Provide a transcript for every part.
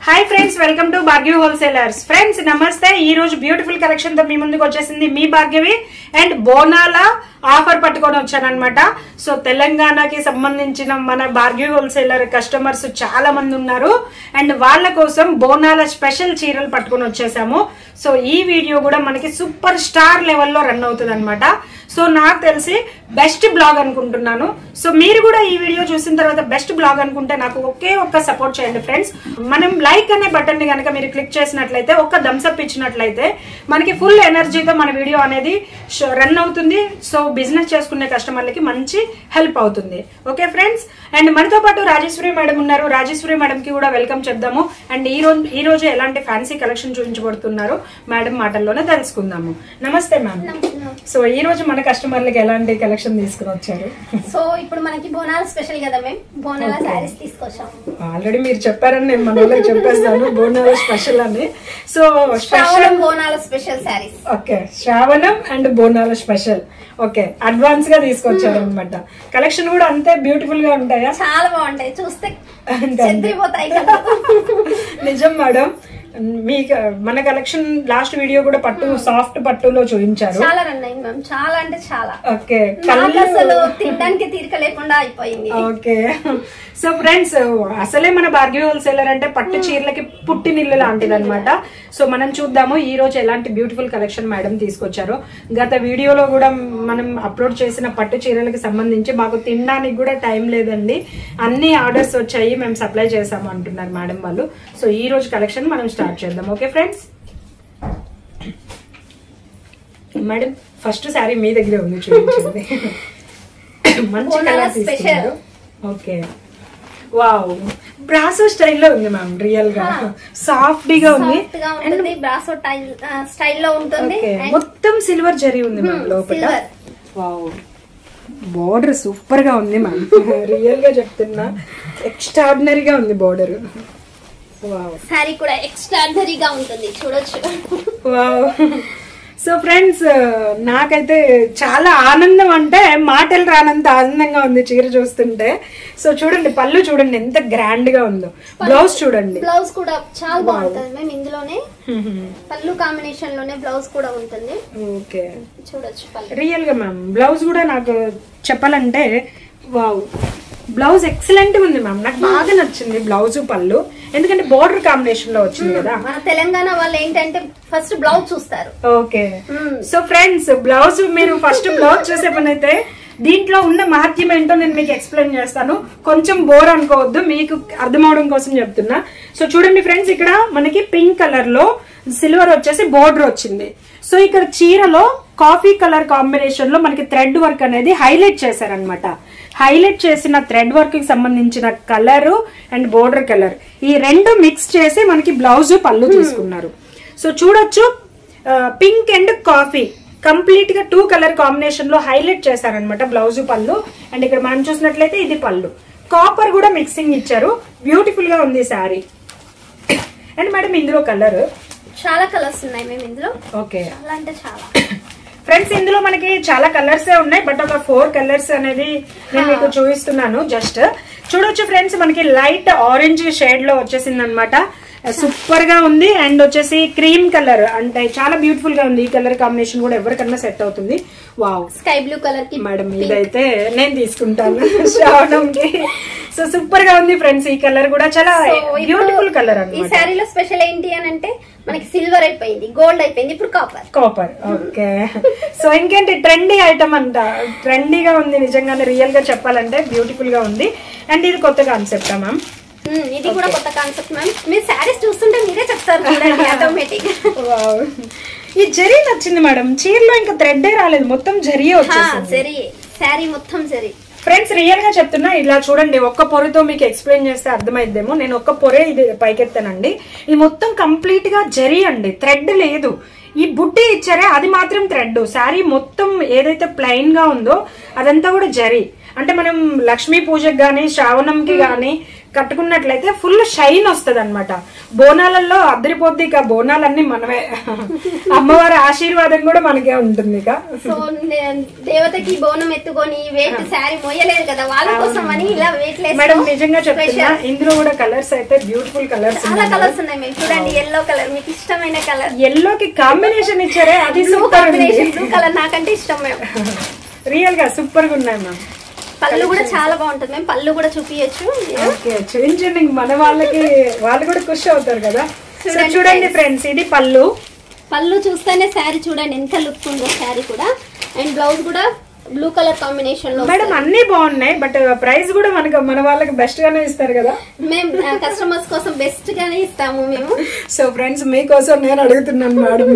Hi friends welcome to Bhagyavi wholesalers friends నమస్తే ఈ రోజు బ్యూటిఫుల్ కలెక్షన్ తో మీ ముందుకు వచ్చేసింది మీ భాగ్యవి అండ్ బోనాల ఆఫర్ పట్టుకొని వచ్చానమాట సో తెలంగాణకి సంబంధించిన మన భాగ్యవి హోల్సేలర్ కస్టమర్స్ చాలా మంది ఉన్నారు అండ్ వాళ్ళ కోసం బోనాల స్పెషల్ చీరలు పట్టుకొని వచ్చేసాము సో ఈ వీడియో కూడా మనకి సూపర్ స్టార్ లెవెల్లో రన్ అవుతుంది అనమాట సో నాకు తెలిసి బెస్ట్ బ్లాగ్ అనుకుంటున్నాను సో మీరు కూడా ఈ వీడియో చూసిన తర్వాత బెస్ట్ బ్లాగ్ అనుకుంటే నాకు ఒకే ఒక్క సపోర్ట్ చేయండి ఫ్రెండ్స్ మనం లైక్ అనే బటన్ ని కనుక మీరు క్లిక్ చేసినట్లయితే ఒక్క థమ్స్అప్ ఇచ్చినట్లయితే మనకి ఫుల్ ఎనర్జీతో మన వీడియో అనేది రన్ అవుతుంది సో బిజినెస్ చేసుకునే కస్టమర్లకి మంచి హెల్ప్ అవుతుంది ఓకే ఫ్రెండ్స్ అండ్ మనతో పాటు రాజేశ్వరి మేడం ఉన్నారు రాజేశ్వరి మేడం కి కూడా వెల్కమ్ చెప్దాము అండ్ ఈ రోజు ఈ రోజు ఎలాంటి ఫ్యాన్సీ కలెక్షన్ చూపించబడుతున్నారు మేడం మాటల్లోనే తెలుసుకుందాము నమస్తే మ్యామ్ సో ఈ రోజు మన కస్టమర్లకి ఎలాంటి కలెక్షన్ తీసుకుని వచ్చారు సో ఇప్పుడు మనకి బోనాల స్పెషల్ కదా మేము బోనాల శారీస్ తీసుకొచ్చాం ఆల్రెడీ మీరు చెప్పారని నేను మన వాళ్ళకి చెప్పేస్తాను బోనాల స్పెషల్ అని సో స్పెషల్ శ్రావణం బోనాల special sarees okay Shravanam and బోనాల స్పెషల్ ఓకే అడ్వాన్స్ గా తీసుకొచ్చారు అనమాట కలెక్షన్ కూడా అంతే బ్యూటిఫుల్ గా ఉంటాయా చాలా బాగుంటాయి చూస్తే అంతే. చెదిరిపోతాయి కదా నిజం మేడం మీకు మన కలెక్షన్ లాస్ట్ వీడియో కూడా పట్టు సాఫ్ట్ పట్టులో చూపించారు చాలా రన్ అయింది మ్యామ్ చాలా అంటే చాలా ఓకే నాకు అసలు తినడానికి తీరిక లేకుండా అయిపోయింది ఓకే సో ఫ్రెండ్స్ అసలే మన భార్గవి హోల్సేలర్ అంటే పట్టు చీరలకి పుట్టినిల్లు లాంటిది అనమాట సో మనం చూద్దాము ఈ రోజు ఎలాంటి బ్యూటిఫుల్ కలెక్షన్ మేడం తీసుకొచ్చారు గత వీడియోలో కూడా మనం అప్లోడ్ చేసిన పట్టు చీరలకు సంబంధించి మాకు తినడానికి కూడా టైం లేదండి అన్ని ఆర్డర్స్ వచ్చాయి మేము సప్లై చేసాము అంటున్నారు మేడం వాళ్ళు సో ఈ రోజు కలెక్షన్ మనం స్టార్ట్ చేద్దాం okay friends madam first saree మీ దగ్గరే ఉంది చూపించండి మంచి బోనాల కలర్ special. తీసుకున్నారు ఓకే వావ్ బ్రాసో స్టైల్లో ఉంది మ్యామ్ రియల్ గా సాఫ్ట్ గా ఉంది సాఫ్ట్ గా ఉంటుంది బ్రాసో స్టైల్లో ఉంటుంది ఓకే And మొత్తం సిల్వర్ జరీ ఉంది మ్యామ్ Hmm, లోపల silver. వావ్ బోర్డర్ సూపర్ గా ఉంది మ్యామ్ రియల్ గా చెప్తున్నా ఎక్స్ట్రాడినరీగా ఉంది బోర్డర్ వావ్ శారీ కూడా ఎక్స్ట్రాడనరీగా ఉంటుంది చూడొచ్చు వావ్ సో ఫ్రెండ్స్ నాకైతే చాలా ఆనందం అంటే మాటలు రానంత ఆనందంగా ఉంది చీర చూస్తుంటే సో చూడండి పళ్ళు చూడండి ఎంత గ్రాండ్ గా ఉందో బ్లౌజ్ చూడండి బ్లౌజ్ కూడా చాలా బాగుంటుంది మేము ఇందులోనే పళ్ళు కాంబినేషన్ లోనే బ్లౌజ్ కూడా ఉంటుంది ఓకే చూడొచ్చు పళ్ళు రియల్ గా మ్యామ్ బ్లౌజ్ కూడా నాకు చెప్పాలంటే వావ్ బ్లౌజ్ ఎక్సలెంట్ ఉంది మ్యామ్ నాకు బాగా నచ్చింది బ్లౌజ్ పళ్ళు ఎందుకంటే బోర్డర్ కాంబినేషన్ లో వచ్చింది కదా మన తెలంగాణ వాళ్ళు ఏంటంటే ఫస్ట్ బ్లౌజ్ చూస్తారు okay hmm. So friends blouse మీరు ఫస్ట్ బ్లౌజ్ చూసే పని అయితే దీంట్లో ఉన్న మహత్యం ఏంటో నేను మీకు ఎక్స్ప్లెయిన్ చేస్తాను కొంచెం బోర్ అనుకోవద్దు మీకు అర్థం అవడం కోసం చెప్తున్నా సో చూడండి ఫ్రెండ్స్ ఇక్కడ మనకి పింక్ కలర్ లో సిల్వర్ వచ్చేసి బోర్డర్ వచ్చింది సో ఇక్కడ చీరలో కాఫీ కలర్ కాంబినేషన్ లో మనకి థ్రెడ్ వర్క్ అనేది హైలైట్ చేశారనమాట హైలైట్ చేసిన థ్రెడ్ వర్క్ కి సంబంధించిన కలర్ అండ్ బోర్డర్ కలర్ ఈ రెండు మిక్స్ చేసి మనకి బ్లౌజ్ పళ్ళు తీసుకున్నారు సో చూడొచ్చు పింక్ అండ్ కాఫీ కంప్లీట్ గా టూ కలర్ కాంబినేషన్ లో హైలైట్ చేశారనమాట బ్లౌజ్ పళ్ళు అండ్ ఇక్కడ మనం చూసినట్లయితే ఇది పళ్ళు కాపర్ కూడా మిక్సింగ్ ఇచ్చారు బ్యూటిఫుల్ గా ఉంది శారీ అండ్ మేడం ఇందులో కలర్ చాలా కలర్స్ ఉన్నాయి మేము ఇందులో ఓకే చాలా అంటే చాలా ఫ్రెండ్స్ ఇందులో మనకి చాలా కలర్స్ ఉన్నాయి బట్ ఒక ఫోర్ కలర్స్ అనేది నేను మీకు చూపిస్తున్నాను జస్ట్ చూడొచ్చు ఫ్రెండ్స్ మనకి లైట్ ఆరెంజ్ షేడ్ లో వచ్చేసింది అనమాట సూపర్ గా ఉంది అండ్ వచ్చేసి క్రీమ్ కలర్ అంటే చాలా బ్యూటిఫుల్ గా ఉంది ఈ కలర్ కాంబినేషన్ కూడా ఎవరికన్నా సెట్ అవుతుంది వావ్ స్కై బ్లూ కలర్ కి మేడం ఇదైతే నేను తీసుకుంటాను శ్రావణంకి సో సూపర్ గా ఉంది ఫ్రెండ్స్ ఈ కలర్ కూడా చాలా So, ఇప్పుడు బ్యూటిఫుల్ కలర్ ఈ అన్నమాట శారీలో స్పెషల్ ఏంటి అని అంటే మనకి సిల్వర్ అయిపోయింది గోల్డ్ అయిపోయింది ఇప్పుడు కాపర్ కాపర్ ఓకే సో ఇంకేంటి ట్రెండీ ఐటమ్ అంట ట్రెండీగా ఉంది నిజంగానే రియల్ గా చెప్పాలంటే బ్యూటిఫుల్ గా ఉంది అండ్ ఇది కొత్త కాన్సెప్ట్ మ్యామ్ ఇది కూడా కొత్త కాన్సెప్ట్ మ్యామ్ మీరు శారీస్ చూస్తుంటే మీరే చెప్తారు చూడండి ఆటోమేటిక్ ఈ జరీ నచ్చింది మేడం చీరలో ఇంకా థ్రెడ్ రాలేదు మొత్తం జరీ వచ్చేసింది సరి శారీ మొత్తం సరి ఫ్రెండ్స్ రియల్ గా చెప్తున్నా ఇలా చూడండి ఒక్క పొరతో మీకు ఎక్స్ప్లెయిన్ చేస్తే అర్థమైద్దేమో నేను ఒక్క పొరే ఇది పైకెత్తానండి ఇది మొత్తం కంప్లీట్ గా జరీ అండి థ్రెడ్ లేదు ఈ బుట్టి ఇచ్చారే అది మాత్రం థ్రెడ్ శారీ మొత్తం ఏదైతే ప్లెయిన్ గా ఉందో అదంతా కూడా జరీ అంటే మనం లక్ష్మీ పూజకి గాని శ్రావణంకి గాని కట్టుకున్నట్లయితే ఫుల్ షైన్ వస్తది అనమాట బోనాలలో అద్దరిపోద్ది ఇక బోనాలన్నీ మనమే అమ్మవారి ఆశీర్వాదం కూడా మనకే ఉంటుంది ఇక సో నే- దేవతకి బోనం ఎత్తుకొని వెయిట్ శారీ మోయలేదు కదా వాళ్ళ కోసం అని ఇలా వెయిట్ మేడం నిజంగా చెప్తున్నా ఇందులో కూడా కలర్స్ అయితే బ్యూటిఫుల్ కలర్స్ చాలా కలర్స్ ఉన్నాయి మేము చూడండి ఎల్లో కలర్ మీకు ఇష్టమైన కలర్ ఎల్లోకి కాంబినేషన్ ఇచ్చారే అది blue super combination blue colour నాకంటే ఇష్టం మేము రియల్ గా సూపర్ గా ఉన్నాయి మ్యామ్ పళ్ళు కూడా చాలా బాగుంటుంది మేము పళ్ళు కూడా చూపించచ్చు ఓకే చూపించండి ఇంక మన వాళ్ళకి వాళ్ళు కూడా ఖుషి అవుతారు కదా సో చూడండి చూడండి ఫ్రెండ్స్ ఇది పళ్ళు పళ్ళు చూస్తేనే శారీ చూడండి ఎంత లుక్ ఉందో శారీ కూడా అండ్ బ్లౌజ్ కూడా బ్లూ కలర్ కాంబినేషన్ లో మేడం అన్ని బాగున్నాయి బట్ ప్రైస్ కూడా మనకు మన వాళ్ళకి బెస్ట్ గానే ఇస్తారు కదా మేము కస్టమర్స్ కోసం బెస్ట్ గానే ఇస్తాము మేము సో ఫ్రెండ్స్ మీకోసం నేను అడుగుతున్నాను మేడం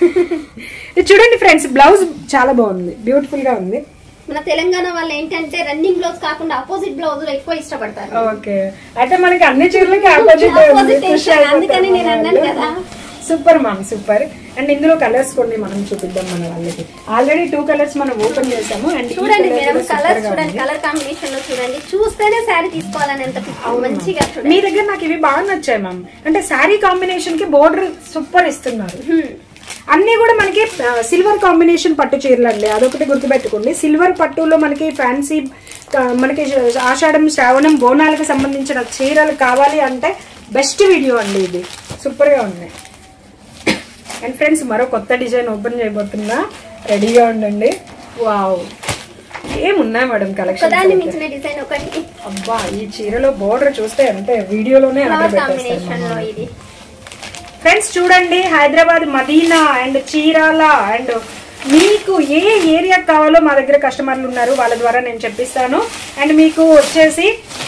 ఇది చూడండి ఫ్రెండ్స్ బ్లౌజ్ చాలా బాగుంది బ్యూటిఫుల్ గా ఉంది మన తెలంగాణ వాళ్ళు ఏంటంటే రన్నింగ్ బ్లౌజ్ కాకుండా అపోజిట్ బ్లౌజ్ ఎక్కువ ఇష్టపడతారు ఓకే అయితే మనకి అన్ని చీరలకి ఆపోజిట్ Opposite వేశాను. అందుకని నేను అన్నాను కదా. సూపర్ మ్యామ్ సూపర్ అండ్ ఇందులో కలర్స్ కొన్ని మనం చూపిద్దాం మన వాళ్ళకి ఆల్రెడీ టూ కలర్స్ మనం ఓపెన్ చేసాము అండ్ చూడండి మేడం కలర్ చూడండి కలర్ కాంబినేషన్ లో చూడండి చూస్తేనే శారీ తీసుకోవాలని ఎంత మంచిగా మీ చూడండి దగ్గర నాకు ఇవి బాగా నచ్చాయి మ్యామ్ అంటే శారీ కాంబినేషన్ కి బోర్డర్ సూపర్ ఇస్తున్నారు హ్మ్. అన్ని కూడా మనకి సిల్వర్ కాంబినేషన్ పట్టు చీరలు అండి అదొకటి గుర్తుపెట్టుకోండి సిల్వర్ పట్టులో మనకి ఫ్యాన్సీ మనకి ఆషాఢం శ్రావణం బోనాలకు సంబంధించిన చీరలు కావాలి అంటే బెస్ట్ వీడియో అండి ఇది సూపర్ గా ఉన్నాయి అండ్ ఫ్రెండ్స్ మరో కొత్త డిజైన్ ఓపెన్ చేయబోతున్నా రెడీగా ఉండండి వావ్ ఏమున్నాయి మేడం కలెక్షన్ ఒకదాన్ని మించిన డిజైన్ ఒకటి అబ్బా ఈ చీరలో బోర్డర్ చూస్తే అంటే వీడియోలోనే ఫ్లవర్ ఆర్డర్ కాంబినేషన్ పెట్టేస్తాను లో ఇది ఫ్రెండ్స్ చూడండి హైదరాబాద్ మదీనా అండ్ చీరాల అండ్ మీకు ఏ ఏరియా కావాలో మా దగ్గర కస్టమర్లు ఉన్నారు వాళ్ళ ద్వారా నేను చెప్పిస్తాను అండ్ మీకు వచ్చేసి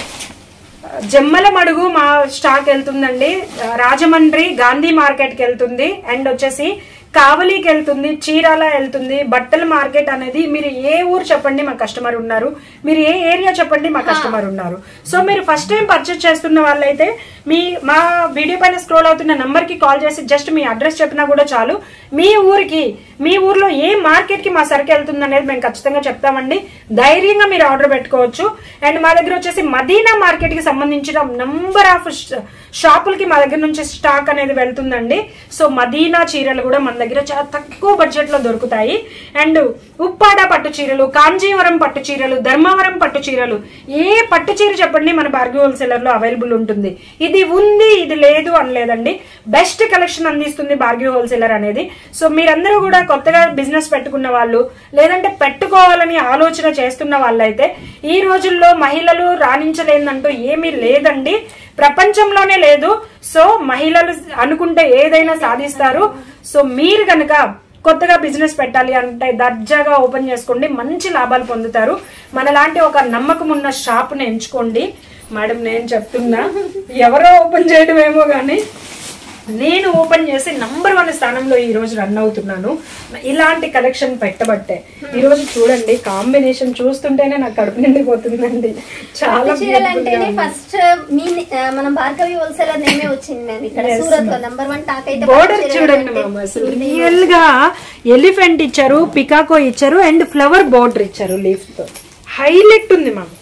జమ్మల మడుగు మా స్టాక్ వెళ్తుందండి రాజమండ్రి గాంధీ మార్కెట్కి వెళ్తుంది అండ్ వచ్చేసి కావలికి వెళ్తుంది చీరాల వెళ్తుంది బట్టల మార్కెట్ అనేది మీరు ఏ ఊరు చెప్పండి మా కస్టమర్ ఉన్నారు మీరు ఏ ఏరియా చెప్పండి మా కస్టమర్ ఉన్నారు సో మీరు ఫస్ట్ టైం పర్చేస్ చేస్తున్న వాళ్ళైతే మీ మా వీడియో పైన స్క్రోల్ అవుతున్న నంబర్ కి కాల్ చేసి జస్ట్ మీ అడ్రస్ చెప్పినా కూడా చాలు మీ ఊరికి మీ ఊర్లో ఏ మార్కెట్ కి మా సరుకు వెళ్తుంది అనేది మేము ఖచ్చితంగా చెప్తామండి ధైర్యంగా మీరు ఆర్డర్ పెట్టుకోవచ్చు అండ్ మా దగ్గర వచ్చేసి మదీనా మార్కెట్ కి సంబంధించిన నంబర్ ఆఫ్ షాపులకి మా దగ్గర నుంచి స్టాక్ అనేది వెళ్తుందండి సో మదీనా చీరలు కూడా మన దగ్గర చాలా తక్కువ బడ్జెట్ లో దొరుకుతాయి అండ్ ఉప్పాడ పట్టు చీరలు కాంజీవరం పట్టు చీరలు ధర్మవరం పట్టు చీరలు ఏ పట్టు చీర చెప్పండి మన భార్గవ హోల్సేలర్ లో అవైలబుల్ ఉంటుంది ఇది ఉంది ఇది లేదు అనలేదండి బెస్ట్ కలెక్షన్ అందిస్తుంది భార్గవ హోల్సేలర్ అనేది సో మీరందరూ కూడా కొత్తగా బిజినెస్ పెట్టుకున్న వాళ్ళు లేదంటే పెట్టుకోవాలని ఆలోచన చేస్తున్న వాళ్ళైతే ఈ రోజుల్లో మహిళలు రాణించలేదంటూ ఏమీ లేదండి ప్రపంచంలోనే లేదు సో మహిళలు అనుకుంటే ఏదైనా సాధిస్తారు సో మీరు గనక కొత్తగా బిజినెస్ పెట్టాలి అంటే దర్జాగా ఓపెన్ చేసుకోండి మంచి లాభాలు పొందుతారు మనలాంటి ఒక నమ్మకం ఉన్న షాప్ని ఎంచుకోండి మేడం నేను చెప్తున్నా ఎవరో ఓపెన్ చేయడం ఏమో కానీ నేను ఓపెన్ చేసి నంబర్ వన్ స్థానంలో ఈ రోజు రన్ అవుతున్నాను ఇలాంటి కలెక్షన్ పెట్టబట్టే ఈ రోజు చూడండి కాంబినేషన్ చూస్తుంటేనే నాకు కడుపు నిండిపోతుందండి చాలా పట్టు చీరలు beautiful గా అంటేనే ఉంది. ఫస్ట్ మీ ఆ, మన భార్గవి హోల్సేలర్ నేమే వచ్చింది మేము ఇక్కడ Yes, సూరత్ లో నంబర్ వన్ టాక్ అయితే బోర్డర్ పట్టు చీరలు చూడండి అంటే మామ అసలు ఇది రియల్ గా ఎలిఫెంట్ ఇచ్చారు పికాకో ఇచ్చారు అండ్ ఫ్లవర్ బోర్డర్ ఇచ్చారు లీఫ్ తో హైలైట్ ఉంది మామ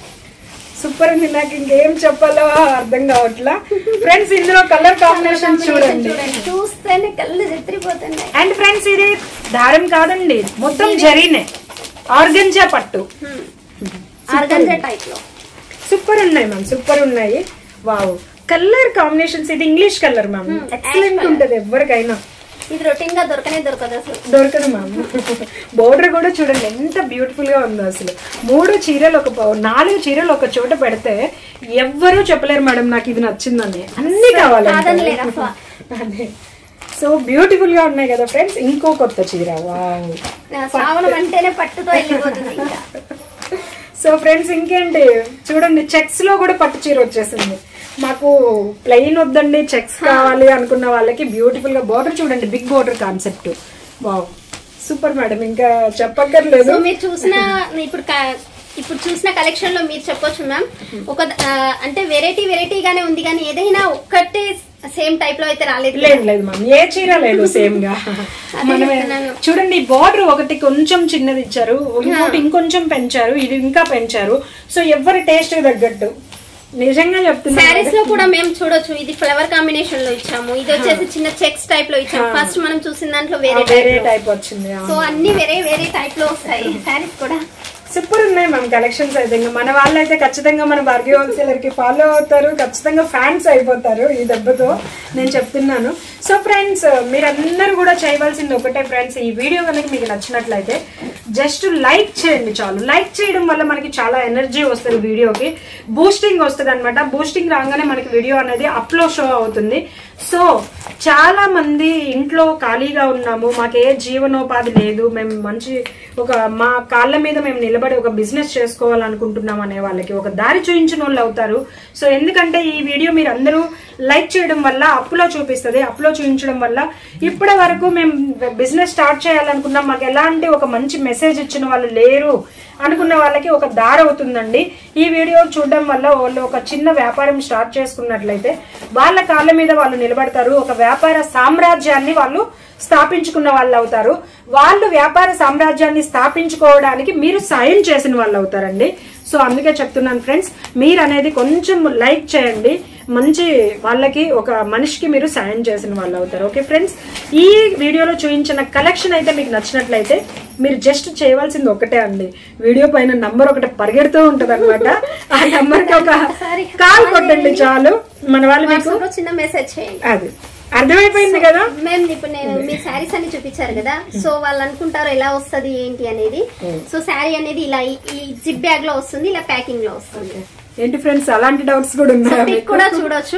సూపర్ ఉంది నాకు ఇంకేం చెప్పాలో అర్థం కావట్లా ఫ్రెండ్స్ ఇందులో కలర్ కాంబినేషన్ చూడండి చూడండి చూస్తేనే కళ్ళు చెత్తిరిపోతున్నాయి అండ్ ఫ్రెండ్స్ ఇది దారం కాదండి మొత్తం జరీనే ఆర్గంజా పట్టు ఆర్గంజా టైప్ లో సూపర్ ఉన్నాయి మ్యామ్ సూపర్ ఉన్నాయి వావ్ కలర్ కాంబినేషన్స్ ఇది English colour ma'am Hmm, excellent ash ఉంటది ఎవరికైనా ఇది రొటీన్ గా దొరకనే దొరకదు అసలు దొరకదు మ్యామ్ బోర్డర్ కూడా చూడండి ఎంత బ్యూటిఫుల్ గా ఉందో అసలు మూడు చీరలు ఒక ప- నాలుగు చీరలు ఒక చోట పెడితే ఎవ్వరూ చెప్పలేరు మేడం నాకు ఇది నచ్చిందని అన్ని కావాలి కాదనలేరు అసలు. అదే సో బ్యూటిఫుల్ గా ఉన్నాయి కదా ఫ్రెండ్స్ ఇంకో కొత్త చీర వావ్ నా శ్రావణం అంటేనే పట్టుతో వెళ్ళిపోతుంది ఇంకా సో ఫ్రెండ్స్ ఇంకేంటి చూడండి చెక్స్ లో కూడా పట్టు చీర వచ్చేసింది మాకు ప్లెయిన్ వద్దండి చెక్స్ కావాలి అనుకున్న వాళ్ళకి బ్యూటిఫుల్ గా బోర్డర్ చూడండి big border concept wow super madam ఇంకా చెప్పక్కర్లేదు సో మీరు చూసిన ఇప్పుడు క- ఇప్పుడు చూసిన కలెక్షన్ లో మీరు చెప్పొచ్చు మ్యామ్ ఒక ఆ, అంటే వెరైటీ వెరైటీగానే ఉంది కానీ ఏదైనా ఒక్కటే సేమ్ టైప్ లో అయితే రాలేదు లేదు లేదు మ్యామ్ ఏ చీర లేదు సేమ్ గా మనమే చెప్తున్నాను. చూడండి బార్డర్ ఒకటి కొంచెం చిన్నది ఇచ్చారు ఇంకోటి ఇంకొంచెం పెంచారు ఇది ఇంకా పెంచారు సో ఎవరి టేస్ట్ తగ్గట్టు నిజంగా చెప్తున్నా శారీస్ లో కూడా మేము చూడొచ్చు ఇది ఫ్లవర్ కాంబినేషన్ లో ఇచ్చాము ఇది వచ్చేసి చిన్న చెక్స్ టైప్ లో ఇచ్చాము ఫస్ట్ మనం చూసిన దాంట్లో వేరే వేరే టైప్ టైప్ వచ్చింది సో అన్ని వేరే వేరే టైప్ లో వస్తాయి శారీస్ కూడా సూపర్ ఉన్నాయి మ్యామ్ కలెక్షన్స్ అయితే ఇంకా మన వాళ్ళు అయితే ఖచ్చితంగా మన భార్గీ హోల్సేలర్ కి ఫాలో అవుతారు ఖచ్చితంగా ఫ్యాన్స్ అయిపోతారు ఈ దెబ్బతో నేను చెప్తున్నాను సో ఫ్రెండ్స్ మీరందరూ కూడా చేయవలసింది ఒకటే ఫ్రెండ్స్ ఈ వీడియో కనుక మీకు నచ్చినట్లయితే జస్ట్ లైక్ చేయండి చాలు లైక్ చేయడం వల్ల మనకి చాలా ఎనర్జీ వస్తుంది వీడియోకి బూస్టింగ్ వస్తుంది అనమాట బూస్టింగ్ రాగానే మనకి వీడియో అనేది అప్లోడ్ షో అవుతుంది సో చాలా మంది ఇంట్లో ఖాళీగా ఉన్నాము మాకు ఏ జీవనోపాధి లేదు మేము మంచి ఒక మా కాళ్ళ మీద మేము నిలబడి ఒక బిజినెస్ చేసుకోవాలనుకుంటున్నాం అనే వాళ్ళకి ఒక దారి చూయించిన వాళ్ళు అవుతారు సో ఎందుకంటే ఈ వీడియో మీరు అందరూ లైక్ చేయడం వల్ల అప్పులో చూపిస్తుంది అప్పులో చూపించడం వల్ల ఇప్పటి వరకు మేము బిజినెస్ స్టార్ట్ చేయాలనుకున్నాం మాకు ఎలాంటి ఒక మంచి మెసేజ్ ఇచ్చిన వాళ్ళు లేరు అనుకున్న వాళ్ళకి ఒక దారి అవుతుందండి ఈ వీడియో చూడడం వల్ల వాళ్ళు ఒక చిన్న వ్యాపారం స్టార్ట్ చేసుకున్నట్లయితే వాళ్ళ కాళ్ళ మీద వాళ్ళు నిలబడతారు ఒక వ్యాపార సామ్రాజ్యాన్ని వాళ్ళు స్థాపించుకున్న వాళ్ళు అవుతారు వాళ్ళు వ్యాపార సామ్రాజ్యాన్ని స్థాపించుకోవడానికి మీరు సాయం చేసిన వాళ్ళు అవుతారండి సో అందుకే చెప్తున్నాను ఫ్రెండ్స్ మీరు అనేది కొంచెం లైక్ చేయండి మంచి వాళ్ళకి ఒక మనిషికి మీరు సాయం చేసిన వాళ్ళు అవుతారు ఓకే ఫ్రెండ్స్ ఈ వీడియోలో చూపించిన కలెక్షన్ అయితే మీకు నచ్చినట్లయితే మీరు జస్ట్ చేయవలసింది ఒకటే అండి వీడియో పైన నంబర్ ఒకటి పరిగెడుతూ ఉంటది అనమాట ఆ నంబర్ కి ఒక కాల్ కొట్టండి చాలు మన వాళ్ళు మీకు వాట్సాప్ లో చిన్న మెసేజ్ చేయండి అది అర్థమైపోయింది కదా మేము ఇప్పుడు నేను మీ శారీస్ అన్ని చూపించారు కదా సో వాళ్ళు అనుకుంటారు ఎలా వస్తది ఏంటి అనేది సో శారీ అనేది ఇలా ఈ- ఈ జిప్ బ్యాగ్ లో వస్తుంది ఇలా ప్యాకింగ్ లో వస్తుంది ఏంటి ఫ్రెండ్స్ అలాంటి డౌట్స్ కూడా ఉన్నాయా పిక్ మీకు కూడా చూడొచ్చు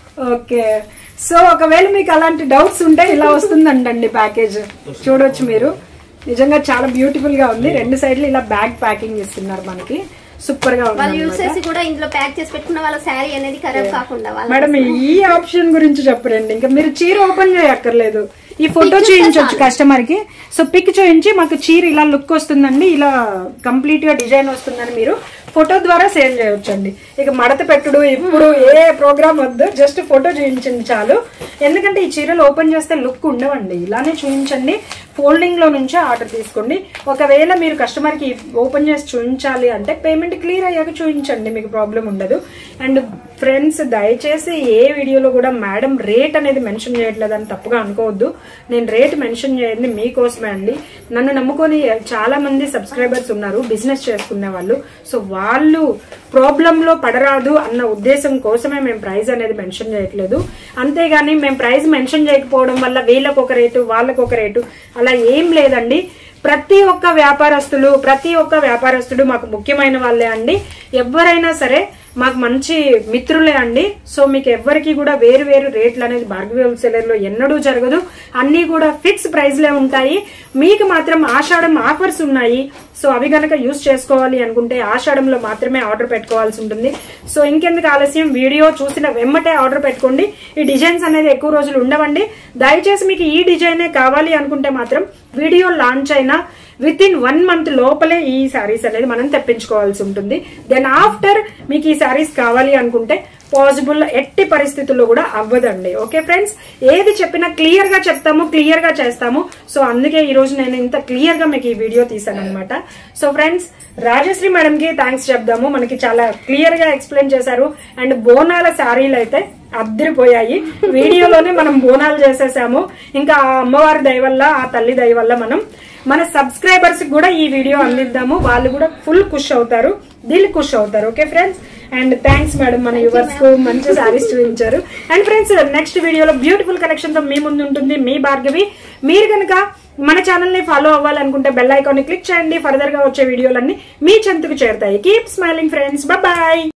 ఓకే సో ఒకవేళ మీకు అలాంటి డౌట్స్ ఉంటే ఇలా వస్తుందంటండి ప్యాకేజ్ చూడొచ్చు మీరు నిజంగా చాలా బ్యూటిఫుల్ గా ఉంది రెండు సైడ్లు ఇలా బ్యాగ్ ప్యాకింగ్ ఇస్తున్నారు మనకి సూపర్ గా వాళ్ళు ఉంది యూజ్ చేసి కూడా ఇందులో ప్యాక్ చేసి పెట్టుకున్న వాళ్ళ శారీ అనేది ఖరాబ్ కాకుండా వాళ్ళ మేడం ఈ ఆప్షన్ గురించి చెప్పరండి ఇంకా మీరు చీర ఓపెన్ చేయక్కర్లేదు ఈ ఫోటో చూపించవచ్చు కస్టమర్ కి సో పిక్ చూపించి మాకు చీర ఇలా లుక్ వస్తుందండి ఇలా కంప్లీట్ గా డిజైన్ వస్తుందని మీరు ఫోటో ద్వారా సేల్ చేయొచ్చండి ఇక మడత పెట్టుడు ఇప్పుడు ఏ ప్రోగ్రామ్ వద్దు జస్ట్ ఫోటో చూపించండి చాలు ఎందుకంటే ఈ చీరలు ఓపెన్ చేస్తే లుక్ ఉండవండి ఇలానే చూపించండి ఫోల్డింగ్ లో నుంచే ఆర్డర్ తీసుకోండి ఒకవేళ మీరు కస్టమర్ కి ఓపెన్ చేసి చూపించాలి అంటే పేమెంట్ క్లియర్ అయ్యాక చూపించండి మీకు ప్రాబ్లం ఉండదు అండ్ ఫ్రెండ్స్ దయచేసి ఏ వీడియోలో కూడా మేడం రేట్ అనేది మెన్షన్ చేయట్లేదని తప్పుగా అనుకోవద్దు నేను రేట్ మెన్షన్ చేయండి మీకోసమే అండి నన్ను నమ్ముకొని చాలా మంది సబ్స్క్రైబర్స్ ఉన్నారు బిజినెస్ చేసుకునే వాళ్ళు సో వాళ్ళు ప్రాబ్లం లో పడరాదు అన్న ఉద్దేశం కోసమే మేము ప్రైస్ అనేది మెన్షన్ చేయట్లేదు అంతేగాని మేము ప్రైస్ మెన్షన్ చేయకపోవడం వల్ల వీళ్ళకు ఒక రేటు వాళ్ళకు ఒక రేటు అలా ఏం లేదండి ప్రతి ఒక్క వ్యాపారస్తులు ప్రతి ఒక్క వ్యాపారస్తుడు మాకు ముఖ్యమైన వాళ్ళే అండి ఎవరైనా సరే మాకు మంచి మిత్రులే అండి సో మీకు ఎవ్వరికి కూడా వేరు వేరు రేట్లు అనేది భార్గవి హోల్సేలర్ లో ఎన్నడూ జరగదు అన్ని కూడా ఫిక్స్ ప్రైస్లే ఉంటాయి మీకు మాత్రం ఆషాఢం ఆఫర్స్ ఉన్నాయి సో అవి గనక యూస్ చేసుకోవాలి అనుకుంటే ఆషాఢంలో మాత్రమే ఆర్డర్ పెట్టుకోవాల్సి ఉంటుంది సో ఇంకెందుకు ఆలస్యం వీడియో చూసిన వెమ్మటే ఆర్డర్ పెట్టుకోండి ఈ డిజైన్స్ అనేది ఎక్కువ రోజులు ఉండవండి దయచేసి మీకు ఈ డిజైనే కావాలి అనుకుంటే మాత్రం వీడియో లాంచ్ అయినా విత్ ఇన్ వన్ మంత్ లోపలే ఈ శారీస్ అనేది మనం తెప్పించుకోవాల్సి ఉంటుంది దెన్ ఆఫ్టర్ మీకు ఈ శారీస్ కావాలి అనుకుంటే పాసిబుల్ ఎట్టి పరిస్థితుల్లో కూడా అవ్వదండి ఓకే ఫ్రెండ్స్ ఏది చెప్పినా క్లియర్ గా చెప్తాము క్లియర్ గా చేస్తాము సో అందుకే ఈ రోజు నేను ఇంత క్లియర్ గా మీకు ఈ వీడియో తీసాను అనమాట సో ఫ్రెండ్స్ రాజశ్రీ మేడం కి థ్యాంక్స్ చెప్దాము మనకి చాలా క్లియర్ గా ఎక్స్ప్లెయిన్ చేశారు అండ్ బోనాల శారీలు అయితే అద్దరిపోయాయి వీడియోలోనే మనం బోనాలు చేసేసాము ఇంకా ఆ అమ్మవారి దయ వల్ల ఆ తల్లి దయ వల్ల మనం మన సబ్స్క్రైబర్స్ కూడా ఈ వీడియో అందిద్దాము వాళ్ళు కూడా ఫుల్ ఖుష్ అవుతారు దిల్ ఖుష్ అవుతారు okay friends and thanks madam మన యువర్స్ కు మంచి సారీస్ చూపించారు అండ్ ఫ్రెండ్స్ నెక్స్ట్ వీడియోలో బ్యూటిఫుల్ కలెక్షన్ తో మీ ముందు ఉంటుంది మీ భార్గవి మీరు కనుక మన ఛానల్ ని ఫాలో అవ్వాలనుకుంటే బెల్ ఐకాన్ ని క్లిక్ చేయండి ఫర్దర్ గా వచ్చే వీడియోలన్నీ మీ చెంతకు చేరుతాయి కీప్ స్మైలింగ్ ఫ్రెండ్స్ బాయ్